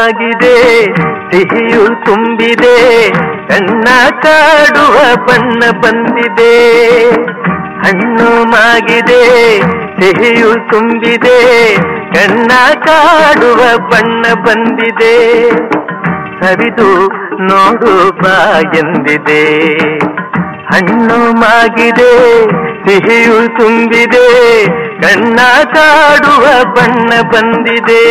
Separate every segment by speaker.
Speaker 1: ಮಾಗಿದೆ ಸಿಹಿಯು ತುಂಬಿದೆ ಕಣ್ಣ ಕಾಡುವ ಬಣ್ಣ ಬಂದಿದೆ ಹಣ್ಣು ಮಾಗಿದೆ ಸಿಹಿಯು ತುಂಬಿದೆ ಕಣ್ಣ ಕಾಡುವ ಬಣ್ಣ ಬಂದಿದೆ ಸರಿದು ನೋಡು ಬಾ ಎಂದಿದೆ ಹಣ್ಣು ಮಾಗಿದೆ ಸಿಹಿಯು ತುಂಬಿದೆ ಕಣ್ಣ ಕಾಡುವ ಬಣ್ಣ ಬಂದಿದೆ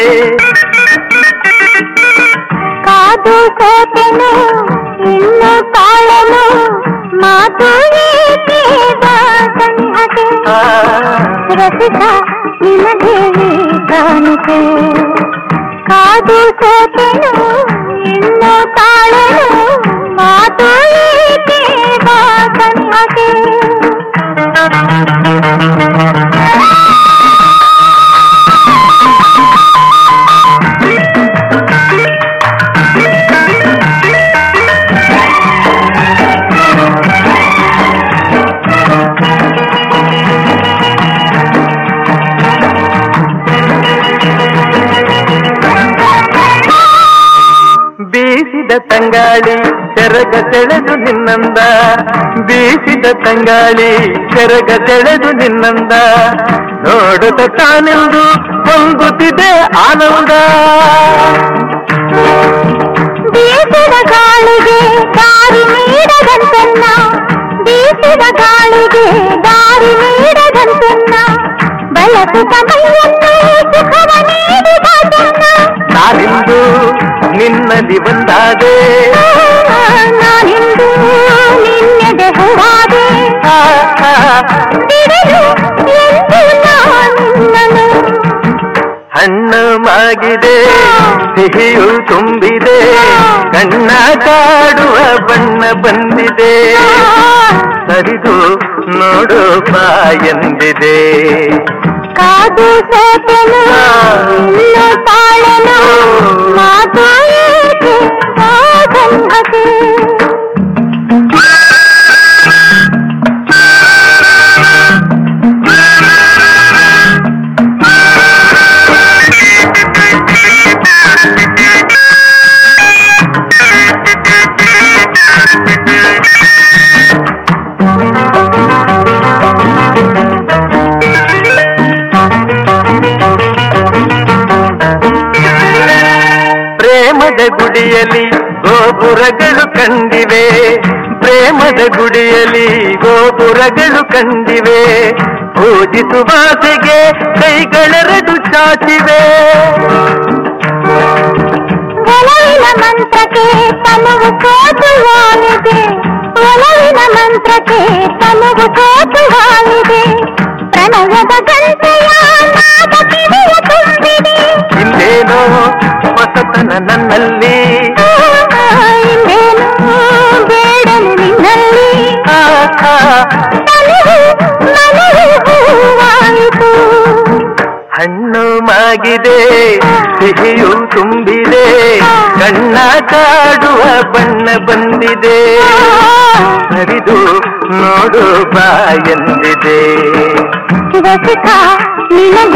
Speaker 2: ಕಾದು ಸೋತೆನು ಇನ್ನು ತಾಳನು ಮಾತು ಏಕೆ ಬಾ ಸಂಹತೆ
Speaker 1: ಆ,
Speaker 2: ರಸಿಕ ನಿನಗೆ ಕಾಣಿಕೆ ಕಾದು ಸೋತೆನು ಇನ್ನು ತಾಳನು ಮಾತು ಏಕೆ ಬಾ ಸಂಹತೆ
Speaker 1: ಬೀಸಿದ ತಂಗಾಳಿ ಸೆರಗ ಸೆಳೆದು ನಿನ್ನಂದ ಬೀಸಿದ ತಂಗಾಳಿ ಸೆರಗ ಸೆಳೆದು ನಿನ್ನಂದ ನೋಡುತ್ತ ತಾನೆಂದು ಹೊಂದುತ್ತಿದೆ ಆನಂದ
Speaker 2: ಬೀಸಿದ ಗಾಳಿಗೆ ದಾರಿ ನೀಡದಂತನ್ನ ಬೀಸಿದ ಗಾಳಿಗೆ ದಾರಿ ನೀಡದಂತನ್ನ ಬಳಸುತ್ತ ಮೈಯನ್ನು ಸುಖವ ನೀಡಿದ ಚೆನ್ನ
Speaker 1: ನಾನಿಂದು ನಿನ್ನಲ್ಲಿ ಒಂದಾದೆ
Speaker 2: ನಾನಿಂದು ನಿನ್ನೆದೆ ಹೂವಾದೆ
Speaker 1: ಆ, ಆ,
Speaker 2: ಬಿಡಲು ಎಂದು ನಾನಿನ್ನನು
Speaker 1: ಹಣ್ಣು ಮಾಗಿದೆ ಸಿಹಿಯು ತುಂಬಿದೆ ಕಣ್ಣ ಕಾಡುವ ಬಣ್ಣ ಬಂದಿದೆ ಸರಿದು ನೋಡು ಬಾ ಎಂದಿದೆ
Speaker 2: ಕಾದು ಸೋತೆನು ಇನ್ನು ತಾಳನು ಮಾತು ಏಕೆ ಬಾ ಸಂಹತೆ
Speaker 1: ಪ್ರೇಮದ ಗುಡಿಯಲ್ಲಿ ಗೋಪುರಗಳು ಕಂಡಿವೆ ಪ್ರೇಮದ ಗುಡಿಯಲ್ಲಿ ಗೋಪುರಗಳು ಕಂಡಿವೆ ಪೂಜಿಸುವಾಸೆಗೆ ಕೈಗಳೆರಡು ಚಾಚಿವೆ
Speaker 2: ಒಲವಿನ ಮಂತ್ರಕ್ಕೆ ತನುವು ಕೋತುವಾಗಿದೆ ಒಲವಿನ ಮಂತ್ರಕ್ಕೆ ತನುವು ಕೋತುವಾಗಿದೆ ಪ್ರಣಯದ ಗಂಟೆಯ ನಾದ ಕಿವಿಯ ತುಂಬಿದೆ
Speaker 1: ಇನ್ನೇನೋ ಹೊಸತನ ನನ್ನಲ್ಲಿ
Speaker 2: ಇನ್ನೇನು ಬೇಡನು ನಿನ್ನಲ್ಲಿ
Speaker 1: ಆ, ಆ,
Speaker 2: ತನುವು ಮನವು ಹೂವಾಯಿತು
Speaker 1: ಹಣ್ಣು ಮಾಗಿದೆ ಸಿಹಿಯು ತುಂಬಿದೆ ಕಣ್ಣ ಕಾಡುವ ಬಣ್ಣ ಬಂದಿದೆ ಹರಿದು ನೋಡು ಬಾ ಎಂದಿದೆ
Speaker 2: ರಸಿಕ ನಿನಗೆ